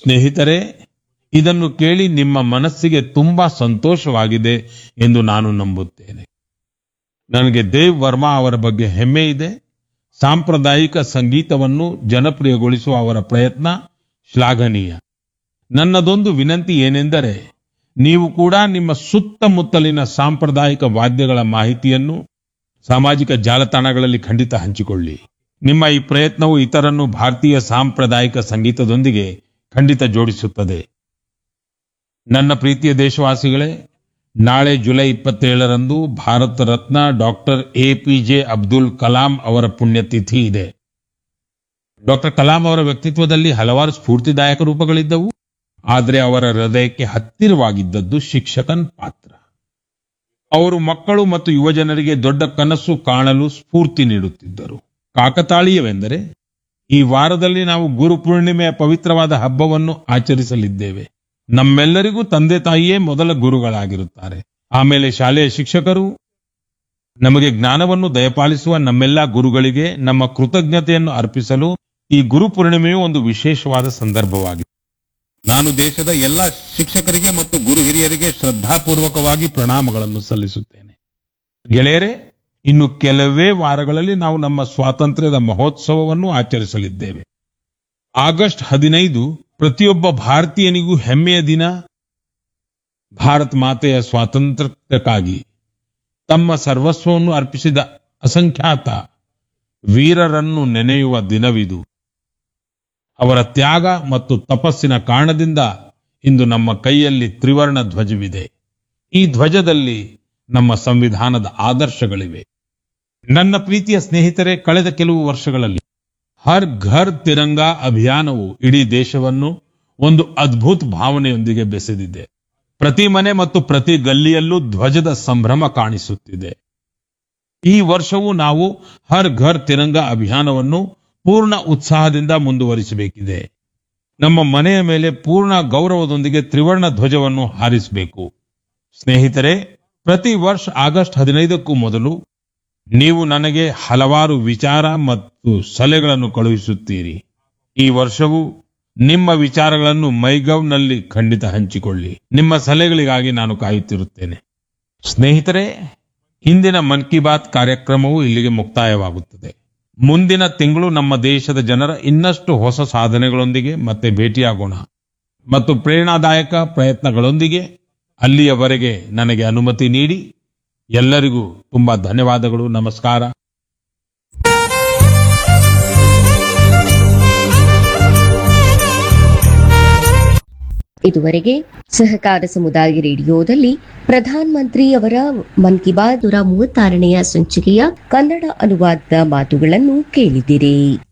ಸ್ನೇಹಿತರೆ ಇದನ್ನು ಕೇಳಿ ನಿಮ್ಮ ಮನಸ್ಸಿಗೆ ತುಂಬಾ ಸಂತೋಷವಾಗಿದೆ ಎಂದು ನಾನು ನಂಬುತ್ತೇನೆ ನನಗೆ ದೇವ್ ವರ್ಮಾ ಅವರ ಬಗ್ಗೆ ಹೆಮ್ಮೆ ಇದೆ ಸಾಂಪ್ರದಾಯಿಕ ಸಂಗೀತವನ್ನು ಜನಪ್ರಿಯಗೊಳಿಸುವ ಅವರ ಪ್ರಯತ್ನ ಶ್ಲಾಘನೀಯ ನನ್ನದೊಂದು ವಿನಂತಿ ಏನೆಂದರೆ ನೀವು ಕೂಡ ನಿಮ್ಮ ಸುತ್ತಮುತ್ತಲಿನ ಸಾಂಪ್ರದಾಯಿಕ ವಾದ್ಯಗಳ ಮಾಹಿತಿಯನ್ನು ಸಾಮಾಜಿಕ ಜಾಲತಾಣಗಳಲ್ಲಿ ಖಂಡಿತ ಹಂಚಿಕೊಳ್ಳಿ ನಿಮ್ಮ ಈ ಪ್ರಯತ್ನವು ಇತರನ್ನು ಭಾರತೀಯ ಸಾಂಪ್ರದಾಯಿಕ ಸಂಗೀತದೊಂದಿಗೆ ಖಂಡಿತ ಜೋಡಿಸುತ್ತದೆ ನನ್ನ ಪ್ರೀತಿಯ ದೇಶವಾಸಿಗಳೇ ನಾಳೆ ಜುಲೈ ಇಪ್ಪತ್ತೇಳರಂದು Bharat Ratna doctor A P J Abdul Kalam ಅವರ ಪುಣ್ಯತಿಥಿ ಇದೆ ಡಾಕ್ಟರ್ ಕಲಾಂ ಅವರ ವ್ಯಕ್ತಿತ್ವದಲ್ಲಿ ಹಲವಾರು ಸ್ಫೂರ್ತಿದಾಯಕ ರೂಪಗಳಿದ್ದವು ಆದರೆ ಅವರ ಹೃದಯಕ್ಕೆ ಹತ್ತಿರವಾಗಿದ್ದದ್ದು ಶಿಕ್ಷಕನ್ ಪಾತ್ರ ಅವರು ಮಕ್ಕಳು ಮತ್ತು ಯುವಜನರಿಗೆ ದೊಡ್ಡ ಕನಸು ಕಾಣಲು ಸ್ಫೂರ್ತಿ ನೀಡುತ್ತಿದ್ದರು ಕಾಕತಾಳೀಯವೆಂದರೆ ಈ ವಾರದಲ್ಲಿ ನಾವು ಗುರು ಪೂರ್ಣಿಮೆಯ ಪವಿತ್ರವಾದ ಹಬ್ಬವನ್ನು ಆಚರಿಸಲಿದ್ದೇವೆ ನಮ್ಮೆಲ್ಲರಿಗೂ ತಂದೆ ತಾಯಿಯೇ ಮೊದಲ ಗುರುಗಳಾಗಿರುತ್ತಾರೆ ಆಮೇಲೆ ಶಾಲೆಯ ಶಿಕ್ಷಕರು ನಮಗೆ ಜ್ಞಾನವನ್ನು ದಯಪಾಲಿಸುವ ನಮ್ಮೆಲ್ಲ ಗುರುಗಳಿಗೆ ನಮ್ಮ ಕೃತಜ್ಞತೆಯನ್ನು ಅರ್ಪಿಸಲು ಈ ಗುರು ಪೂರ್ಣಿಮೆಯು ಒಂದು ವಿಶೇಷವಾದ ಸಂದರ್ಭವಾಗಿದೆ ನಾನು ದೇಶದ ಎಲ್ಲ ಶಿಕ್ಷಕರಿಗೆ ಮತ್ತು ಗುರು ಹಿರಿಯರಿಗೆ ಶ್ರದ್ಧಾಪೂರ್ವಕವಾಗಿ ಪ್ರಣಾಮಗಳನ್ನು ಸಲ್ಲಿಸುತ್ತೇನೆ ಗೆಳೆಯರೇ ಇನ್ನು ಕೆಲವೇ ವಾರಗಳಲ್ಲಿ ನಾವು ನಮ್ಮ ಸ್ವಾತಂತ್ರ್ಯದ ಮಹೋತ್ಸವವನ್ನು ಆಚರಿಸಲಿದ್ದೇವೆ ಆಗಸ್ಟ್ ಹದಿನೈದು ಪ್ರತಿಯೊಬ್ಬ ಭಾರತೀಯನಿಗೂ ಹೆಮ್ಮೆಯ ದಿನ ಭಾರತ ಮಾತೆಯ ಸ್ವಾತಂತ್ರ್ಯಕ್ಕಾಗಿ ತಮ್ಮ ಸರ್ವಸ್ವವನ್ನು ಅರ್ಪಿಸಿದ ಅಸಂಖ್ಯಾತ ವೀರರನ್ನು ನೆನೆಯುವ ದಿನವಿದು ಅವರ ತ್ಯಾಗ ಮತ್ತು ತಪಸ್ಸಿನ ಕಾರಣದಿಂದ ಇಂದು ನಮ್ಮ ಕೈಯಲ್ಲಿ ತ್ರಿವರ್ಣ ಧ್ವಜವಿದೆ ಈ ಧ್ವಜದಲ್ಲಿ ನಮ್ಮ ಸಂವಿಧಾನದ ಆದರ್ಶಗಳಿವೆ ನನ್ನ ಪ್ರೀತಿಯ ಸ್ನೇಹಿತರೆ ಕಳೆದ ಕೆಲವು ವರ್ಷಗಳಲ್ಲಿ ಹರ್ ಘರ್ ತಿರಂಗಾ ಅಭಿಯಾನವು ಇಡೀ ದೇಶವನ್ನು ಒಂದು ಅದ್ಭುತ ಭಾವನೆಯೊಂದಿಗೆ ಬೆಸೆದಿದೆ ಪ್ರತಿ ಮನೆ ಮತ್ತು ಪ್ರತಿ ಗಲ್ಲಿಯಲ್ಲೂ ಧ್ವಜದ ಸಂಭ್ರಮ ಕಾಣಿಸುತ್ತಿದೆ ಈ ವರ್ಷವೂ ನಾವು ಹರ್ ಘರ್ ತಿರಂಗಾ ಅಭಿಯಾನವನ್ನು ಪೂರ್ಣ ಉತ್ಸಾಹದಿಂದ ಮುಂದುವರಿಸಬೇಕಿದೆ ನಮ್ಮ ಮನೆಯ ಮೇಲೆ ಪೂರ್ಣ ಗೌರವದೊಂದಿಗೆ ತ್ರಿವರ್ಣ ಧ್ವಜವನ್ನು ಹಾರಿಸಬೇಕು ಸ್ನೇಹಿತರೆ ಪ್ರತಿ ವರ್ಷ ಆಗಸ್ಟ್ ಹದಿನೈದಕ್ಕೂ ಮೊದಲು ನೀವು ನನಗೆ ಹಲವಾರು ವಿಚಾರ ಮತ್ತು ಸಲಹೆಗಳನ್ನು ಕಳುಹಿಸುತ್ತೀರಿ ಈ ವರ್ಷವೂ ನಿಮ್ಮ ವಿಚಾರಗಳನ್ನು ಮೈಗವ್ನಲ್ಲಿ ಖಂಡಿತ ಹಂಚಿಕೊಳ್ಳಿ ನಿಮ್ಮ ಸಲಹೆಗಳಿಗಾಗಿ ನಾನು ಕಾಯುತ್ತಿರುತ್ತೇನೆ ಸ್ನೇಹಿತರೆ ಇಂದಿನ ಮನ್ ಕಿ ಬಾತ್ ಕಾರ್ಯಕ್ರಮವು ಇಲ್ಲಿಗೆ ಮುಕ್ತಾಯವಾಗುತ್ತದೆ ಮುಂದಿನ ತಿಂಗಳು ನಮ್ಮ ದೇಶದ ಜನರ ಇನ್ನಷ್ಟು ಹೊಸ ಸಾಧನೆಗಳೊಂದಿಗೆ ಮತ್ತೆ ಭೇಟಿಯಾಗೋಣ ಮತ್ತು ಪ್ರೇರಣಾದಾಯಕ ಪ್ರಯತ್ನಗಳೊಂದಿಗೆ ಅಲ್ಲಿಯವರೆಗೆ ನನಗೆ ಅನುಮತಿ ನೀಡಿ ಎಲ್ಲರಿಗೂ ತುಂಬಾ ಧನ್ಯವಾದಗಳು ನಮಸ್ಕಾರ ಇದುವರೆಗೆ ಸಹಕಾರ ಸಮುದಾಯ ರೇಡಿಯೋದಲ್ಲಿ ಪ್ರಧಾನ ಮಂತ್ರಿ ಅವರ ಮನ್ ಕಿ ಬಾತ್ ನೂರ ಮೂವತ್ತಾರನೆಯ ಸಂಚಿಕೆಯ ಕನ್ನಡ ಅನುವಾದದ ಮಾತುಗಳನ್ನು ಕೇಳಿದಿರಿ